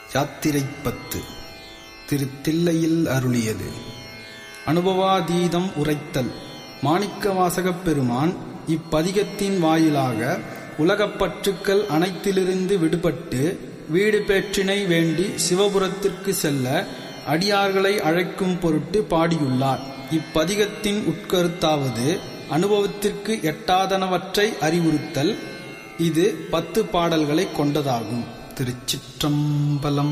யாத்திரைப்பத்து திரு தில்லையில் அருளியது அனுபவாதீதம் உரைத்தல் மாணிக்கவாசகப் பெருமான் இப்பதிகத்தின் வாயிலாக உலகப் பற்றுக்கள் அனைத்திலிருந்து விடுபட்டு வீடு பேற்றினை வேண்டி சிவபுரத்திற்கு செல்ல அடியார்களை அழைக்கும் பொருட்டு பாடியுள்ளார் இப்பதிகத்தின் உட்கருத்தாவது அனுபவத்திற்கு எட்டாதனவற்றை அறிவுறுத்தல் இது பத்து பாடல்களை கொண்டதாகும் திருச்சிற்றம்பலம்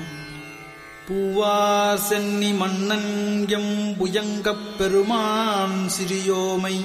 பூவா சென்னி மன்னன் எம் புயங்கப் பெருமான் சிறியோமை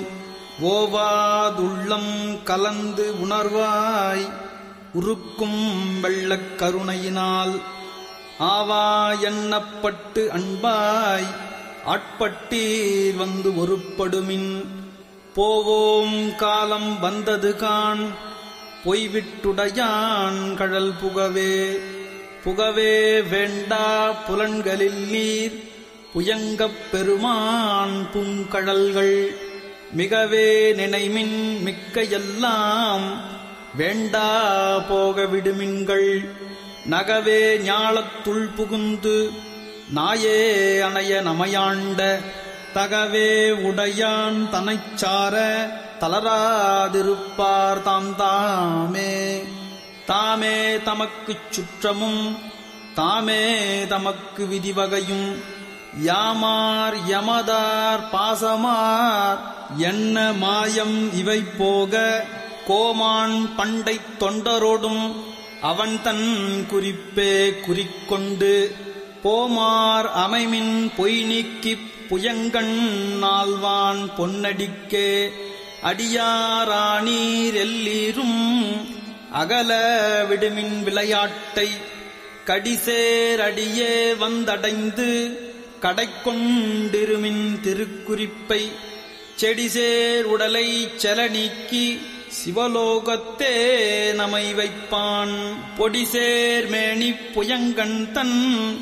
ஓவாதுள்ளம் கலந்து உணர்வாய் உருக்கும் வெள்ளக் கருணையினால் ஆவா எண்ணப்பட்டு அன்பாய் ஆட்பட்டீர் வந்து ஒருப்படுமின் போவோம் காலம் வந்தது கான் பொய்விட்டுடையான் கழல் புகவே புகவே வேண்டா புலன்களில் நீர் புயங்கப் பெருமான் பூங்கழல்கள் மிகவே நினைமின் மிக்க எல்லாம் வேண்டா போக விடுமின்கள் நகவே ஞாலத்துள் புகுந்து நாயே அணைய நமையாண்ட தகவே உடையான் தனைச்சார தளராதிருப்பார் தாம் தாமே தாமே தமக்குச் சுற்றமும் தாமே தமக்கு விதிவகையும் யாமார் யமதார் பாசமார் என்ன மாயம் இவை போக கோமான் பண்டைத் தொண்டரோடும் அவன் தன் குறிப்பே குறிக்கொண்டு போமார் அமைமின் பொய் நீக்கிப் புயங்கண் நால்வான் பொன்னடிக்கே அடியாராணீர் எல்லீரும் அகல விடுமின் விளையாட்டை கடிசேரடியே வந்தடைந்து கடைக்கொண்டிருமின் திருக்குறிப்பை செடிசேர் உடலை செல நீக்கி சிவலோகத்தே நமை வைப்பான் பொடிசேர் மேனி புயங்கண் தன்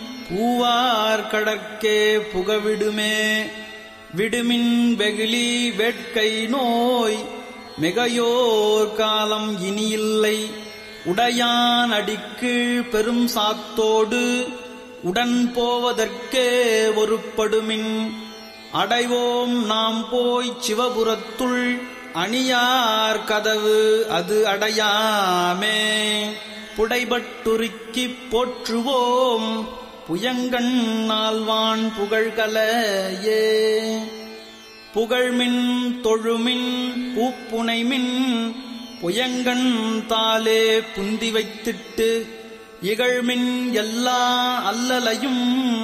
பூவார் கடற்கே புகவிடுமே விடுமின் வெகுளி வேட்கை நோய் மிகையோர் காலம் இனியில்லை உடையான் அடிக்கு பெரும் சாத்தோடு உடன் போவதற்கே ஒருப்படுமின் அடைவோம் நாம் போய் சிவபுரத்துள் அணியார் கதவு அது அடையாமே புடைபட்டுருக்கிப் போற்றுவோம் புயங்கண் நால்வான் புகழ்கலையே புகழ்மின் தொழுமின் பூப்புனைமின் புயங்கண் தாலே புந்தி வைத்திட்டு இகழ்மின் எல்லா அல்லலையும்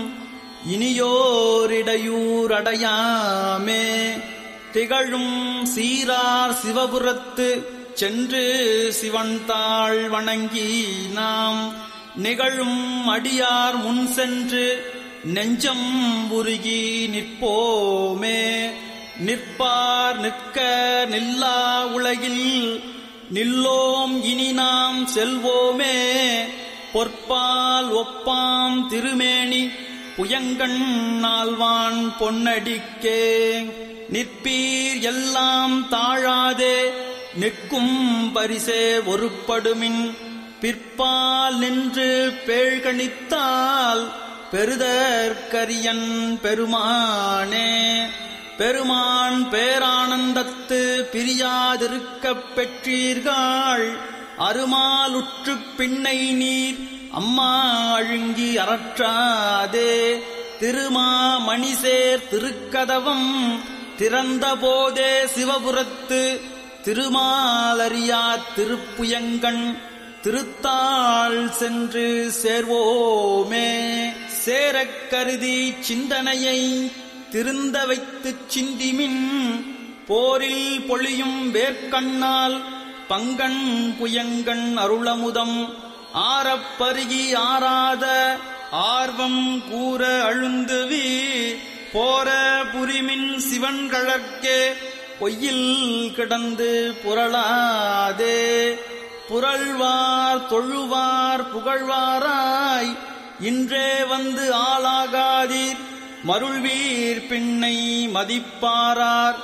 இனியோரிடையூரடையாமே திகழும் சீரார் சிவபுரத்து சென்று சிவன் தாழ் வணங்கி நாம் நிகழும் அடியார் முன் சென்று நெஞ்சம் உருகி நிற்போமே நிற்பார் நிற்க நில்லா உலகில் நில்லோம் இனி நாம் செல்வோமே பொற்பால் ஒப்பாம் திருமேனி புயங்கண் நால்வான் பொன்னடிக்கே நிற்பீர் எல்லாம் தாழாதே நிற்கும் பரிசே ஒருப்படுமின் பிற்பால் நின்று பேழ்கணித்தால் பெருதற்கரியன் பெருமானே பெருமான் பேரானந்தத்து பிரியாதிருக்கப் பெற்றீர்கள் அருமாலுற்றுப் பின்னை நீர் அம்மா அழுங்கி அறற்றாதே திருமா மணிசேர் திருக்கதவம் திறந்த போதே சிவபுரத்து திருமாலரியா திருப்புயங்கண் திருத்தாள் சென்று சேர்வோமே சேரக் கருதி சிந்தனையை திருந்த வைத்துச் சிந்திமின் போரில் பொழியும் வேர்க்கண்ணால் பங்கண் புயங்கண் அருளமுதம் ஆரப்பருகி ஆராத ஆர்வம் கூற அழுந்துவி போர புரிமின் சிவன் கழற்கே பொய்யில் கிடந்து புரளாதே புரள்வார் தொழுவார் புகழ்வாராய் இன்றே வந்து ஆளாகாதீர் மருள்வீர் பின்னை மதிப்பாரார்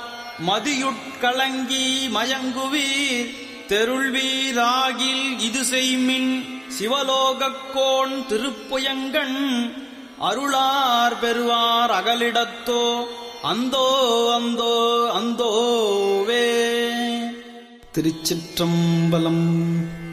மதியுட்கலங்கி மயங்குவீர் தெருள்வீராகில் இது செய்மின் சிவலோகக்கோன் திருப்புயங்கண் அருளார் பெறுவார் அகலிடத்தோ அந்தோ அந்தோ அந்தோவே திருச்சிற்றம்பலம்